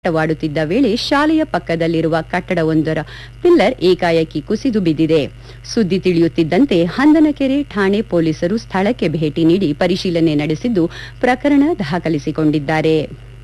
ಆಟವಾಡುತ್ತಿದ್ದ ವೇಳೆ ಶಾಲೆಯ ಪಕ್ಕದಲ್ಲಿರುವ ಕಟ್ಟಡವೊಂದರ ಪಿಲ್ಲರ್ ಏಕಾಏಕಿ ಕುಸಿದು ಬಿದ್ದಿದೆ ಸುದ್ದಿ ತಿಳಿಯುತ್ತಿದ್ದಂತೆ ಹಂದನಕೆರೆ ಠಾಣೆ ಪೊಲೀಸರು ಸ್ಥಳಕ್ಕೆ ಭೇಟಿ ನೀಡಿ ಪರಿಶೀಲನೆ ನಡೆಸಿದ್ದು ಪ್ರಕರಣ ದಾಖಲಿಸಿಕೊಂಡಿದ್ದಾರೆ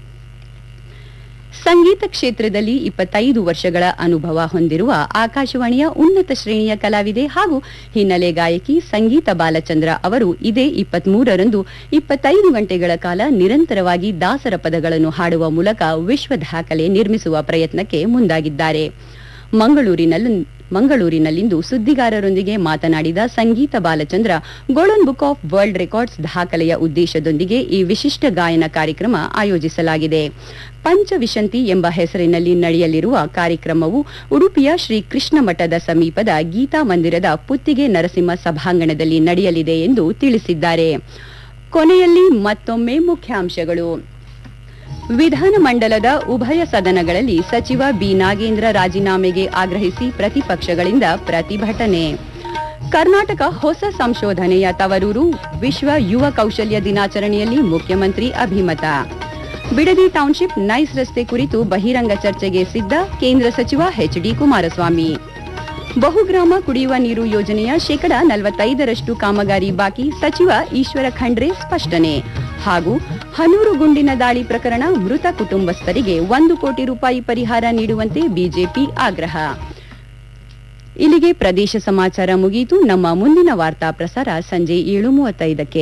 ಸಂಗೀತ ಕ್ಷೇತ್ರದಲ್ಲಿ ಇಪ್ಪತ್ತೈದು ವರ್ಷಗಳ ಅನುಭವ ಹೊಂದಿರುವ ಆಕಾಶವಾಣಿಯ ಉನ್ನತ ಶ್ರೇಣಿಯ ಕಲಾವಿದೆ ಹಾಗೂ ಹಿನ್ನೆಲೆ ಗಾಯಕಿ ಸಂಗೀತ ಬಾಲಚಂದ್ರ ಅವರು ಇದೇ ಇಪ್ಪತ್ಮೂರರಂದು ಇಪ್ಪತ್ತೈದು ಗಂಟೆಗಳ ಕಾಲ ನಿರಂತರವಾಗಿ ದಾಸರ ಪದಗಳನ್ನು ಹಾಡುವ ಮೂಲಕ ವಿಶ್ವ ದಾಖಲೆ ನಿರ್ಮಿಸುವ ಪ್ರಯತ್ನಕ್ಕೆ ಮುಂದಾಗಿದ್ದಾರೆ ಮಂಗಳೂರಿನಲ್ಲಿ ಮಂಗಳೂರಿನಲ್ಲಿಂದು ಸುದ್ದಿಗಾರರೊಂದಿಗೆ ಮಾತನಾಡಿದ Sangeetha Balachandra golden book of world records ದಾಖಲೆಯ ಉದ್ದೇಶದೊಂದಿಗೆ ಈ ವಿಶಿಷ್ಟ ಗಾಯನ ಕಾರ್ಯಕ್ರಮ ಆಯೋಜಿಸಲಾಗಿದೆ ಪಂಚವಿಶಂತಿ ಎಂಬ ಹೆಸರಿನಲ್ಲಿ ನಡೆಯಲಿರುವ ಕಾರ್ಯಕ್ರಮವು ಉಡುಪಿಯ ಶ್ರೀ ಕೃಷ್ಣ ಮಠದ ಸಮೀಪದ ಗೀತಾ ಮಂದಿರದ ಪುತ್ತಿಗೆ ನರಸಿಂಹ ಸಭಾಂಗಣದಲ್ಲಿ ನಡೆಯಲಿದೆ ಎಂದು ತಿಳಿಸಿದ್ದಾರೆ ಕೊನೆಯಲ್ಲಿ ಮತ್ತೊಮ್ಮೆ ಮುಖ್ಯಾಂಶಗಳು ವಿಧಾನಮಂಡಲದ ಉಭಯ ಸದನಗಳಲ್ಲಿ ಸಚಿವ ಬಿ ನಾಗೇಂದ್ರ ರಾಜೀನಾಮೆಗೆ ಆಗ್ರಹಿಸಿ ಪ್ರತಿಪಕ್ಷಗಳಿಂದ ಪ್ರತಿಭಟನೆ ಕರ್ನಾಟಕ ಹೊಸ ಸಂಶೋಧನೆಯ ತವರೂರು ವಿಶ್ವ ಯುವ ಕೌಶಲ್ಯ ದಿನಾಚರಣೆಯಲ್ಲಿ ಮುಖ್ಯಮಂತ್ರಿ ಅಭಿಮತ ಬಿಡದಿ ಟೌನ್ಶಿಪ್ ನೈಸ್ ರಸ್ತೆ ಕುರಿತು ಬಹಿರಂಗ ಚರ್ಚೆಗೆ ಸಿದ್ಧ ಕೇಂದ್ರ ಸಚಿವ ಎಚ್ ಡಿ ಕುಮಾರಸ್ವಾಮಿ ಬಹುಗ್ರಾಮ ಕುಡಿಯುವ ನೀರು ಯೋಜನೆಯ ಶೇಕಡ ನಲವತ್ತೈದರಷ್ಟು ಕಾಮಗಾರಿ ಬಾಕಿ ಸಚಿವ ಈಶ್ವರ ಖಂಡ್ರೆ ಸ್ಪಷ್ಟನೆ ಹಾಗೂ ಹನೂರು ಗುಂಡಿನ ದಾಳಿ ಪ್ರಕರಣ ಮೃತ ಕುಟುಂಬಸ್ಥರಿಗೆ ಒಂದು ಕೋಟಿ ರೂಪಾಯಿ ಪರಿಹಾರ ನೀಡುವಂತೆ ಬಿಜೆಪಿ ಆಗ್ರಹ ಇಲ್ಲಿಗೆ ಪ್ರದೇಶ ಸಮಾಚಾರ ಮುಗಿಯಿತು ನಮ್ಮ ಮುಂದಿನ ವಾರ್ತಾ ಪ್ರಸಾರ ಸಂಜೆ ಏಳು ಮೂವತ್ತೈದಕ್ಕೆ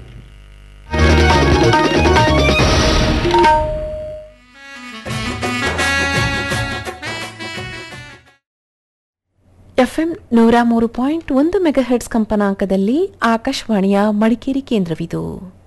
ಎಫ್ಎಂ ನೂರ ಮೂರು ಪಾಯಿಂಟ್ ಒಂದು ಮೆಗಾಹೆಟ್ಸ್ ಕಂಪನಾಂಕದಲ್ಲಿ ಆಕಾಶವಾಣಿಯ ಮಡಿಕೇರಿ ಕೇಂದ್ರವಿದು